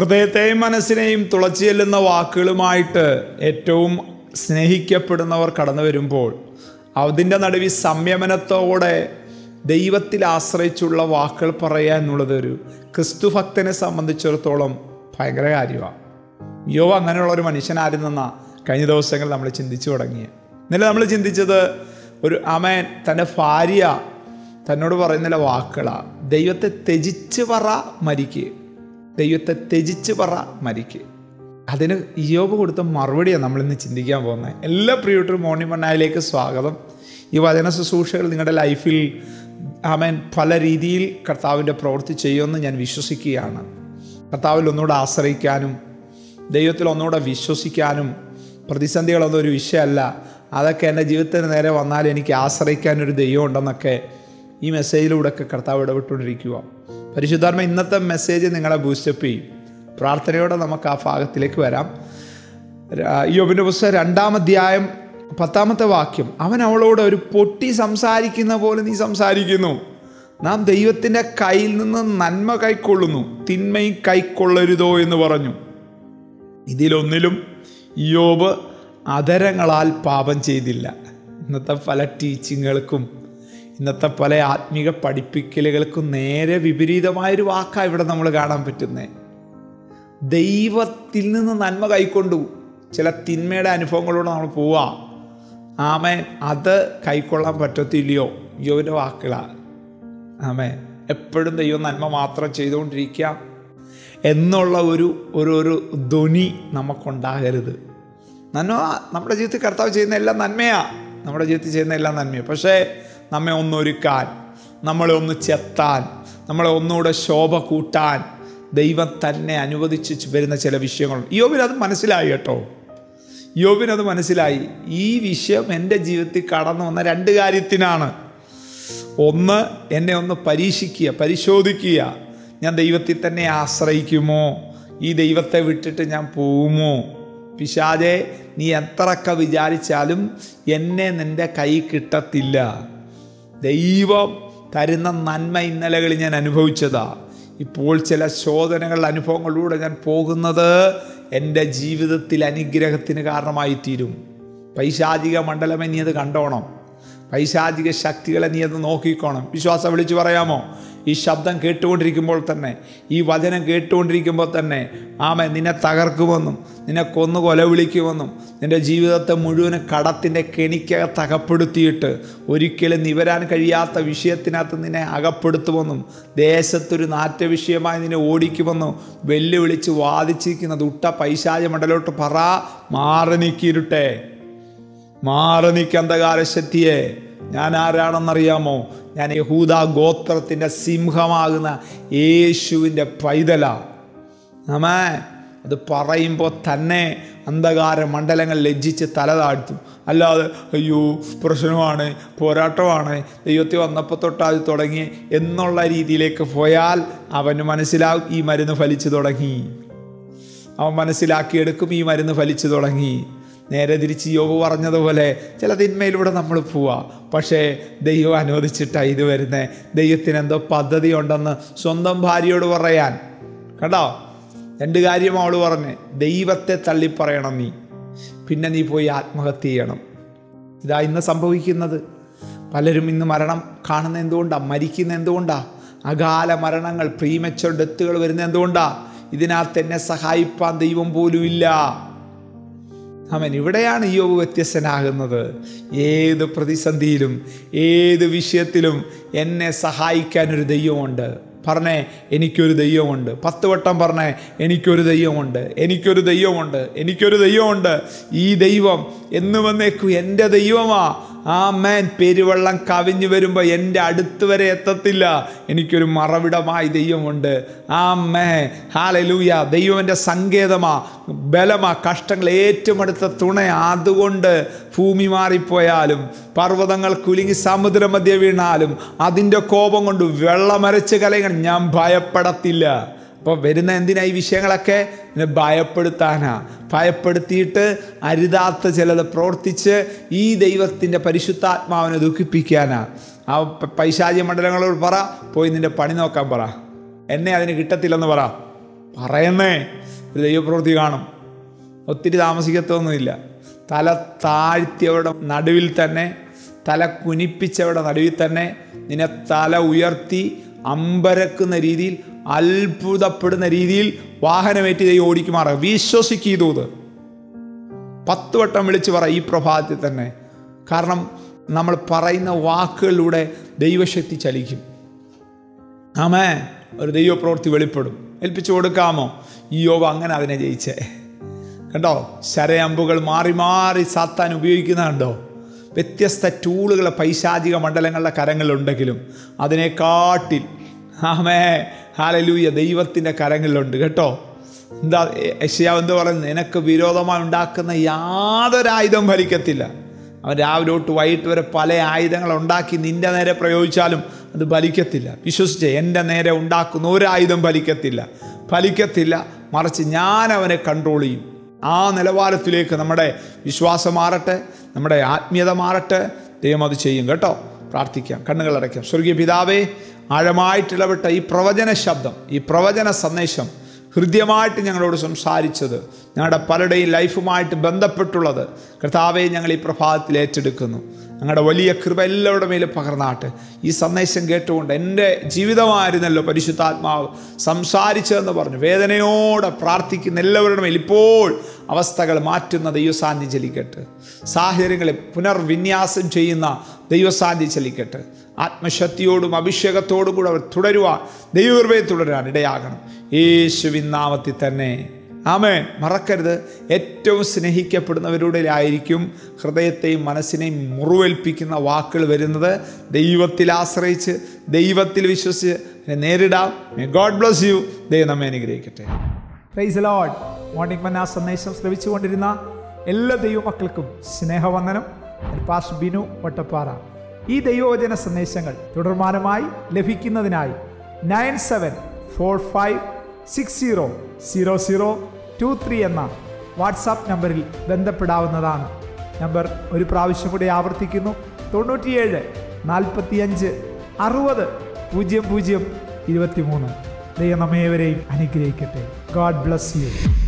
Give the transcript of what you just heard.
ഹൃദയത്തെയും മനസ്സിനെയും തുളച്ചു ചെല്ലുന്ന വാക്കുകളുമായിട്ട് ഏറ്റവും സ്നേഹിക്കപ്പെടുന്നവർ കടന്നു വരുമ്പോൾ അതിൻ്റെ നടുവിൽ സംയമനത്തോടെ ദൈവത്തിൽ ആശ്രയിച്ചുള്ള വാക്കുകൾ പറയുക എന്നുള്ളത് ഒരു ക്രിസ്തു ഭക്തനെ സംബന്ധിച്ചിടത്തോളം ഭയങ്കര കാര്യമാണ് യോ അങ്ങനെയുള്ള ഒരു മനുഷ്യനായിരുന്നെന്ന കഴിഞ്ഞ ദിവസങ്ങളിൽ നമ്മൾ ചിന്തിച്ചു തുടങ്ങിയ ഇന്നലെ നമ്മൾ ചിന്തിച്ചത് ഒരു അമേൻ തൻ്റെ ഭാര്യ തന്നോട് പറയുന്നില്ല വാക്കുകളാണ് ദൈവത്തെ ത്യജിച്ച് പറ മരിക്കുക ദൈവത്തെ ത്യജിച്ച് പറ മരിക്കുക അതിന് ഇയോബ് കൊടുത്ത മറുപടിയാണ് നമ്മളിന്ന് ചിന്തിക്കാൻ പോകുന്നത് എല്ലാ പ്രിയട്ടരും മോർണിംഗ് മണ്ണായിലേക്ക് സ്വാഗതം ഈ വചന ശുശ്രൂഷകൾ നിങ്ങളുടെ ലൈഫിൽ ആമേൻ പല രീതിയിൽ കർത്താവിൻ്റെ പ്രവൃത്തി ചെയ്യുമെന്ന് ഞാൻ വിശ്വസിക്കുകയാണ് കർത്താവിൽ ഒന്നുകൂടെ ആശ്രയിക്കാനും ദൈവത്തിൽ ഒന്നുകൂടെ വിശ്വസിക്കാനും പ്രതിസന്ധികളൊന്നും ഒരു വിഷയമല്ല അതൊക്കെ എൻ്റെ ജീവിതത്തിന് നേരെ വന്നാൽ എനിക്ക് ആശ്രയിക്കാനൊരു ദൈവം ഉണ്ടെന്നൊക്കെ ഈ മെസ്സേജിലൂടെയൊക്കെ കർത്താവ് ഇടപെട്ടുകൊണ്ടിരിക്കുക പരിശുദ്ധാത്മ ഇന്നത്തെ മെസ്സേജ് നിങ്ങളെ ബൂസ്റ്റപ്പ് ചെയ്യും പ്രാർത്ഥനയോടെ നമുക്ക് ആ ഭാഗത്തിലേക്ക് വരാം യോബിൻ്റെ പുസ്തകം രണ്ടാം അധ്യായം പത്താമത്തെ വാക്യം അവൻ അവളോട് ഒരു പൊട്ടി സംസാരിക്കുന്ന പോലെ നീ സംസാരിക്കുന്നു നാം ദൈവത്തിൻ്റെ കയ്യിൽ നിന്ന് നന്മ കൈക്കൊള്ളുന്നു തിന്മയും കൈക്കൊള്ളരുതോ എന്ന് പറഞ്ഞു ഇതിലൊന്നിലും യോബ് അതരങ്ങളാൽ പാപം ചെയ്തില്ല ഇന്നത്തെ പല ടീച്ചിങ്ങുകൾക്കും ഇന്നത്തെ പല ആത്മീക പഠിപ്പിക്കലുകൾക്കും നേരെ വിപരീതമായൊരു വാക്കാണ് ഇവിടെ നമ്മൾ കാണാൻ പറ്റുന്നത് ദൈവത്തിൽ നിന്ന് നന്മ കൈക്കൊണ്ടു ചില തിന്മയുടെ അനുഭവങ്ങളോട് നമ്മൾ പോവാ ആമേൻ അത് കൈക്കൊള്ളാൻ പറ്റത്തില്ലയോ യോവിൻ്റെ വാക്കുകളാണ് ആമേൻ എപ്പോഴും ദൈവം നന്മ മാത്രം ചെയ്തുകൊണ്ടിരിക്കുക എന്നുള്ള ഒരു ഒരു ഒരു ധ്വനി നമുക്കുണ്ടാകരുത് നന്മ നമ്മുടെ ജീവിതത്തിൽ കർത്താവ് ചെയ്യുന്ന എല്ലാം നന്മയാണ് നമ്മുടെ ജീവിതത്തിൽ ചെയ്യുന്ന എല്ലാം നന്മയാണ് പക്ഷേ നമ്മെ ഒന്നൊരുക്കാൻ നമ്മളെ ഒന്ന് ചെത്താൻ നമ്മളെ ഒന്നുകൂടെ ശോഭ കൂട്ടാൻ ദൈവം തന്നെ അനുവദിച്ച് വരുന്ന ചില വിഷയങ്ങളുണ്ട് യോബിന് അത് മനസ്സിലായി കേട്ടോ യോബിന് അത് മനസ്സിലായി ഈ വിഷയം എൻ്റെ ജീവിതത്തിൽ കടന്നു വന്ന രണ്ട് കാര്യത്തിനാണ് ഒന്ന് എന്നെ ഒന്ന് പരീക്ഷിക്കുക പരിശോധിക്കുക ഞാൻ ദൈവത്തിൽ തന്നെ ആശ്രയിക്കുമോ ഈ ദൈവത്തെ വിട്ടിട്ട് ഞാൻ പോവുമോ പിശാജെ നീ എത്രയൊക്കെ വിചാരിച്ചാലും എന്നെ നിൻ്റെ കൈ കിട്ടത്തില്ല ദൈവം തരുന്ന നന്മ ഇന്നലകളിൽ ഞാൻ അനുഭവിച്ചതാ ഇപ്പോൾ ചില ശോധനകൾ അനുഭവങ്ങളിലൂടെ ഞാൻ പോകുന്നത് എൻ്റെ ജീവിതത്തിൽ അനുഗ്രഹത്തിന് കാരണമായി തീരും പൈശാചിക മണ്ഡലമേ നീ അത് കണ്ടോണം പൈശാചിക ശക്തികളെ നീ അത് നോക്കിക്കോണം വിശ്വാസം വിളിച്ചു പറയാമോ ഈ ശബ്ദം കേട്ടുകൊണ്ടിരിക്കുമ്പോൾ തന്നെ ഈ വചനം കേട്ടുകൊണ്ടിരിക്കുമ്പോൾ തന്നെ ആമ നിന്നെ തകർക്കുമെന്നും നിന്നെ കൊന്നു കൊല വിളിക്കുമെന്നും നിൻ്റെ ജീവിതത്തെ മുഴുവൻ കടത്തിൻ്റെ കെണിക്കകത്ത് അകപ്പെടുത്തിയിട്ട് ഒരിക്കലും നിവരാൻ കഴിയാത്ത വിഷയത്തിനകത്ത് നിന്നെ അകപ്പെടുത്തുമെന്നും ദേശത്തൊരു നാറ്റ വിഷയമായി നിന്നെ ഓടിക്കുമെന്നും വെല്ലുവിളിച്ച് വാദിച്ചിരിക്കുന്ന ദുട്ട പൈശാച മണ്ഡലോട്ട് പറ മാറി നീക്കിയിരുട്ടെ മാറി നീക്കി അന്ധകാരശക്തിയെ ഞാൻ ആരാണെന്നറിയാമോ ഞാൻ യഹൂദ ഗോത്രത്തിൻ്റെ സിംഹമാകുന്ന യേശുവിൻ്റെ പൈതല നമ്മേ അത് പറയുമ്പോൾ തന്നെ അന്ധകാര മണ്ഡലങ്ങൾ ലജ്ജിച്ച് തല താഴ്ത്തും അല്ലാതെ അയ്യോ പ്രശ്നമാണ് പോരാട്ടമാണ് ദൈവത്തിൽ വന്നപ്പോൾ തൊട്ട് അത് തുടങ്ങി എന്നുള്ള രീതിയിലേക്ക് പോയാൽ അവന് മനസ്സിലാവും ഈ മരുന്ന് ഫലിച്ചു തുടങ്ങി അവൻ മനസ്സിലാക്കിയെടുക്കും ഈ മരുന്ന് ഫലിച്ചു തുടങ്ങി നേരെ തിരിച്ച് യോഗ പറഞ്ഞതുപോലെ ചില തിന്മയിലൂടെ നമ്മൾ പോവാ പക്ഷേ ദൈവം അനുവദിച്ചിട്ടാണ് ഇത് വരുന്നത് ദൈവത്തിന് എന്തോ പദ്ധതി ഉണ്ടെന്ന് സ്വന്തം ഭാര്യയോട് പറയാൻ കണ്ടോ രണ്ട് കാര്യം അവൾ പറഞ്ഞ് ദൈവത്തെ തള്ളിപ്പറയണം നീ പിന്നെ നീ പോയി ആത്മഹത്യ ചെയ്യണം ഇതാ ഇന്ന് സംഭവിക്കുന്നത് പലരും ഇന്ന് മരണം കാണുന്ന എന്തുകൊണ്ടാണ് മരിക്കുന്ന എന്തുകൊണ്ടാണ് അകാല മരണങ്ങൾ പ്രീമച്ചർ ഡെത്തുകൾ വരുന്ന എന്തുകൊണ്ടാണ് ഇതിനകത്ത് എന്നെ സഹായിപ്പാൻ ദൈവം പോലും ഇല്ല അവൻ ഇവിടെയാണ് യോബ് വ്യത്യസ്തനാകുന്നത് ഏത് പ്രതിസന്ധിയിലും ഏത് വിഷയത്തിലും എന്നെ സഹായിക്കാനൊരു ദൈവമുണ്ട് പറഞ്ഞേ എനിക്കൊരു ദൈവമുണ്ട് പത്ത് വട്ടം പറഞ്ഞേ എനിക്കൊരു ദൈവമുണ്ട് എനിക്കൊരു ദൈവമുണ്ട് എനിക്കൊരു ദൈവമുണ്ട് ഈ ദൈവം എന്ന് വന്നേക്കും എൻ്റെ ദൈവമാ ആ മേൻ പെരുവെള്ളം കവിഞ്ഞു വരുമ്പോൾ എൻ്റെ അടുത്ത് വരെ എത്തത്തില്ല എനിക്കൊരു മറവിടമായി ദൈവമുണ്ട് ആ മേ ഹാലലൂയ ദൈവം എൻ്റെ സങ്കേതമാ ബലമാ കഷ്ടങ്ങൾ ഏറ്റവും അടുത്ത തുണ അതുകൊണ്ട് ഭൂമി മാറിപ്പോയാലും പർവ്വതങ്ങൾ കുലുങ്ങി സമുദ്രമധ്യ വീണാലും അതിൻ്റെ കോപം കൊണ്ട് വെള്ളമരച്ച് കലയണം ഞാൻ ഭയപ്പെടത്തില്ല അപ്പോൾ വരുന്ന എന്തിനാ ഈ വിഷയങ്ങളൊക്കെ എന്നെ ഭയപ്പെടുത്താനാ ഭയപ്പെടുത്തിയിട്ട് അരുതാത്ത ചിലത് പ്രവർത്തിച്ച് ഈ ദൈവത്തിൻ്റെ പരിശുദ്ധാത്മാവിനെ ദുഃഖിപ്പിക്കാനാ ആ പൈശാചി മണ്ഡലങ്ങളോട് പറ പോയി നിൻ്റെ പണി നോക്കാൻ പറ എന്നെ അതിന് കിട്ടത്തില്ലെന്ന് പറ പറയുന്നേ ഒരു ദൈവപ്രവൃത്തി കാണും ഒത്തിരി താമസിക്കത്തൊന്നുമില്ല തല താഴ്ത്തിയവരുടെ നടുവിൽ തന്നെ തല കുനിപ്പിച്ചവരുടെ നടുവിൽ തന്നെ നിന്നെ തല ഉയർത്തി അമ്പരക്കുന്ന രീതിയിൽ അത്ഭുതപ്പെടുന്ന രീതിയിൽ വാഹനമേറ്റി ദൈവം ഓടിക്കുമാറാകും വിശ്വസിക്കീതൂത് പത്ത് വട്ടം വിളിച്ച് പറ ഈ പ്രഭാതത്തിൽ തന്നെ കാരണം നമ്മൾ പറയുന്ന വാക്കുകളിലൂടെ ദൈവശക്തി ചലിക്കും ആമേ ഒരു ദൈവപ്രവൃത്തി വെളിപ്പെടും ഏൽപ്പിച്ചു കൊടുക്കാമോ ഈ യോബ അങ്ങനെ അതിനെ ജയിച്ചേ കണ്ടോ ശരയമ്പുകൾ മാറി മാറി സാത്താൻ ഉപയോഗിക്കുന്ന കണ്ടോ വ്യത്യസ്ത ടൂളുകൾ പൈശാചിക മണ്ഡലങ്ങളുടെ കരങ്ങളിലുണ്ടെങ്കിലും അതിനെക്കാട്ടിൽ ആമേ ഹാലലൂയ ദൈവത്തിൻ്റെ കരങ്ങളിലുണ്ട് കേട്ടോ എന്താ യശയാവ് എന്ത് പറയുന്നത് നിനക്ക് വിരോധമായി ഉണ്ടാക്കുന്ന യാതൊരായുധം ഫലിക്കത്തില്ല അവൻ രാവിലെ തൊട്ട് വൈകിട്ട് വരെ പല ആയുധങ്ങൾ ഉണ്ടാക്കി നിന്റെ നേരെ പ്രയോഗിച്ചാലും അത് ഫലിക്കത്തില്ല വിശ്വസിച്ച് എൻ്റെ നേരെ ഉണ്ടാക്കുന്ന ഒരായുധം ഫലിക്കത്തില്ല ഫലിക്കത്തില്ല മറിച്ച് ഞാൻ അവനെ കൺട്രോൾ ചെയ്യും ആ നിലവാരത്തിലേക്ക് നമ്മുടെ വിശ്വാസം മാറട്ടെ നമ്മുടെ ആത്മീയത മാറട്ടെ ദൈവം അത് ചെയ്യും കേട്ടോ പ്രാർത്ഥിക്കാം കണ്ണുകൾ അടയ്ക്കാം സ്വർഗീയ പിതാവേ ആഴമായിട്ട് ഇടപെട്ട ഈ പ്രവചന ശബ്ദം ഈ പ്രവചന സന്ദേശം ഹൃദ്യമായിട്ട് ഞങ്ങളോട് സംസാരിച്ചത് ഞങ്ങളുടെ പലരുടെയും ലൈഫുമായിട്ട് ബന്ധപ്പെട്ടുള്ളത് കർത്താവെ ഞങ്ങൾ ഈ പ്രഭാതത്തിൽ ഏറ്റെടുക്കുന്നു ഞങ്ങളുടെ വലിയ കൃപ എല്ലാവരുടെ മേലും പകർന്നാട്ട് ഈ സന്ദേശം കേട്ടുകൊണ്ട് എൻ്റെ ജീവിതമായിരുന്നല്ലോ പരിശുദ്ധാത്മാവ് സംസാരിച്ചതെന്ന് പറഞ്ഞു വേദനയോടെ പ്രാർത്ഥിക്കുന്ന എല്ലാവരുടെ മേൽ ഇപ്പോൾ അവസ്ഥകൾ മാറ്റുന്ന ദൈവസാന്നിധ്യം ചലിക്കട്ടെ സാഹചര്യങ്ങളെ പുനർവിന്യാസം ചെയ്യുന്ന ദൈവസാന്നിധ്യം ചലിക്കട്ടെ ആത്മശക്തിയോടും അഭിഷേകത്തോടും കൂടെ അവർ തുടരുവാൻ ദൈവകൃപയെ തുടരാൻ ഇടയാകണം യേശുവിൻ നാമത്തിൽ തന്നെ ആമേ മറക്കരുത് ഏറ്റവും സ്നേഹിക്കപ്പെടുന്നവരുടെ ആയിരിക്കും ഹൃദയത്തെയും മനസ്സിനെയും മുറിവേൽപ്പിക്കുന്ന വാക്കുകൾ വരുന്നത് ദൈവത്തിൽ ആശ്രയിച്ച് ദൈവത്തിൽ വിശ്വസിച്ച് അതിനെ നേരിടാം മേ ഗോഡ് ബ്ലസ് യു ദൈവം നമ്മെ അനുഗ്രഹിക്കട്ടെ പ്രൈസ് ലോഡ് മോർണിംഗ് മന്ന സന്ദേശം ശ്രമിച്ചുകൊണ്ടിരുന്ന എല്ലാ ദൈവമക്കൾക്കും സ്നേഹവന്ദനം ഞാൻ പാസ് ബിനു വട്ടപ്പാറ ഈ ദൈവവചന സന്ദേശങ്ങൾ തുടർമാനമായി ലഭിക്കുന്നതിനായി nine seven four five six zero zero zero two three എന്ന വാട്സാപ്പ് നമ്പറിൽ ബന്ധപ്പെടാവുന്നതാണ് നമ്പർ ഒരു പ്രാവശ്യം കൂടി ആവർത്തിക്കുന്നു തൊണ്ണൂറ്റിയേഴ് നാൽപ്പത്തിയഞ്ച് അറുപത് പൂജ്യം പൂജ്യം ഇരുപത്തിമൂന്ന് ദൈവം നമ്മേവരെയും അനുഗ്രഹിക്കട്ടെ ഗോഡ് ബ്ലസ് യു